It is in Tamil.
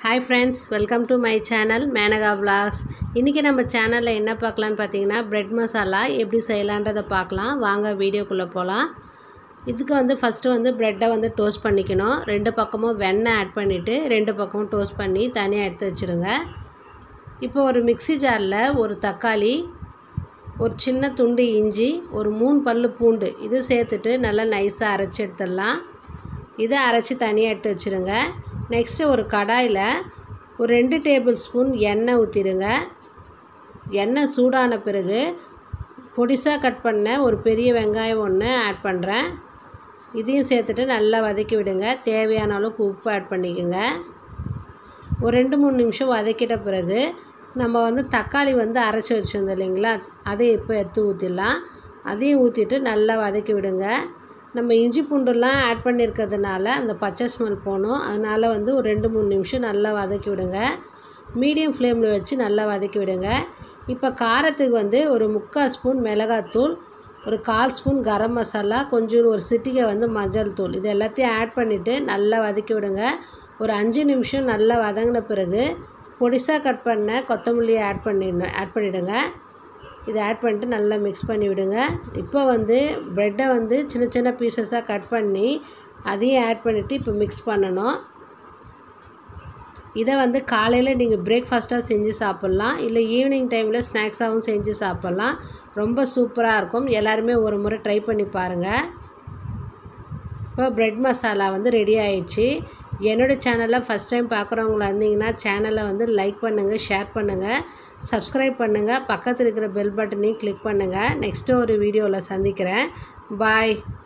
hi friends welcome to my channel Menaka vlogs இன்றைக்கி நம்ம சேனலில் என்ன பார்க்கலான்னு பார்த்தீங்கன்னா பிரெட் மசாலா எப்படி செய்யலான்றதை பார்க்கலாம் வாங்க வீடியோக்குள்ளே போகலாம் இதுக்கு வந்து ஃபஸ்ட்டு வந்து ப்ரெட்டை வந்து டோஸ்ட் பண்ணிக்கணும் ரெண்டு பக்கமும் வெண்ணெய் ஆட் பண்ணிவிட்டு ரெண்டு பக்கமும் டோஸ்ட் பண்ணி தனியாக எடுத்து வச்சுருங்க இப்போ ஒரு மிக்ஸி ஜாரில் ஒரு தக்காளி ஒரு சின்ன துண்டு இஞ்சி ஒரு மூணு பல்லு பூண்டு இது சேர்த்துட்டு நல்லா நைஸாக அரைச்சி எடுத்துடலாம் இதை அரைச்சி தனியாக எடுத்து வச்சுருங்க நெக்ஸ்ட்டு ஒரு கடாயில் ஒரு ரெண்டு டேபிள் ஸ்பூன் எண்ணெய் ஊற்றிடுங்க எண்ணெய் சூடான பிறகு பொடிசாக கட் பண்ண ஒரு பெரிய வெங்காயம் ஒன்று ஆட் பண்ணுறேன் இதையும் சேர்த்துட்டு நல்லா வதக்கி விடுங்க தேவையான அளவுக்கு உப்பு ஆட் பண்ணிக்கோங்க ஒரு ரெண்டு மூணு நிமிஷம் வதக்கிட்ட பிறகு நம்ம வந்து தக்காளி வந்து அரைச்சி வச்சுருந்தோம் இல்லைங்களா அதை இப்போ எடுத்து ஊற்றிடலாம் அதையும் ஊற்றிட்டு நல்லா வதக்கி விடுங்க நம்ம இஞ்சி பூண்டுலாம் ஆட் பண்ணியிருக்கிறதுனால அந்த பச்சை ஸ்மெல் போகணும் அதனால் வந்து ஒரு ரெண்டு மூணு நிமிஷம் நல்லா வதக்கி விடுங்க மீடியம் ஃப்ளேமில் வச்சு நல்லா வதக்கி விடுங்க இப்போ காரத்துக்கு வந்து ஒரு முக்கால் ஸ்பூன் மிளகாத்தூள் ஒரு கால் ஸ்பூன் கரம் மசாலா கொஞ்சம் ஒரு சிட்டிகை வந்து மஞ்சள் தூள் இது எல்லாத்தையும் ஆட் பண்ணிவிட்டு நல்லா வதக்கி விடுங்க ஒரு அஞ்சு நிமிஷம் நல்லா வதங்கின பிறகு பொடிசாக கட் பண்ண கொத்தமல்லியை ஆட் பண்ணிடணும் ஆட் பண்ணிவிடுங்க இதை ஆட் பண்ணிட்டு நல்லா மிக்ஸ் பண்ணி விடுங்க இப்போ வந்து ப்ரெட்டை வந்து சின்ன சின்ன பீசஸாக கட் பண்ணி அதையும் ஆட் பண்ணிவிட்டு இப்போ மிக்ஸ் பண்ணணும் இதை வந்து காலையில் நீங்கள் பிரேக்ஃபாஸ்ட்டாக செஞ்சு சாப்பிட்லாம் இல்லை ஈவினிங் டைமில் ஸ்நாக்ஸாகவும் செஞ்சு சாப்பிட்லாம் ரொம்ப சூப்பராக இருக்கும் எல்லாருமே ஒரு முறை ட்ரை பண்ணி பாருங்கள் இப்போ ப்ரெட் மசாலா வந்து ரெடி ஆயிடுச்சு என்னோடய சேனலில் ஃபஸ்ட் டைம் பார்க்குறவங்களா இருந்தீங்கன்னா சேனலை வந்து லைக் பண்ணுங்கள் ஷேர் பண்ணுங்கள் சப்ஸ்கிரைப் பண்ணுங்கள் பக்கத்தில் இருக்கிற பெல் பட்டனையும் கிளிக் பண்ணுங்கள் நெக்ஸ்ட்டு ஒரு வீடியோவில் சந்திக்கிறேன் பாய்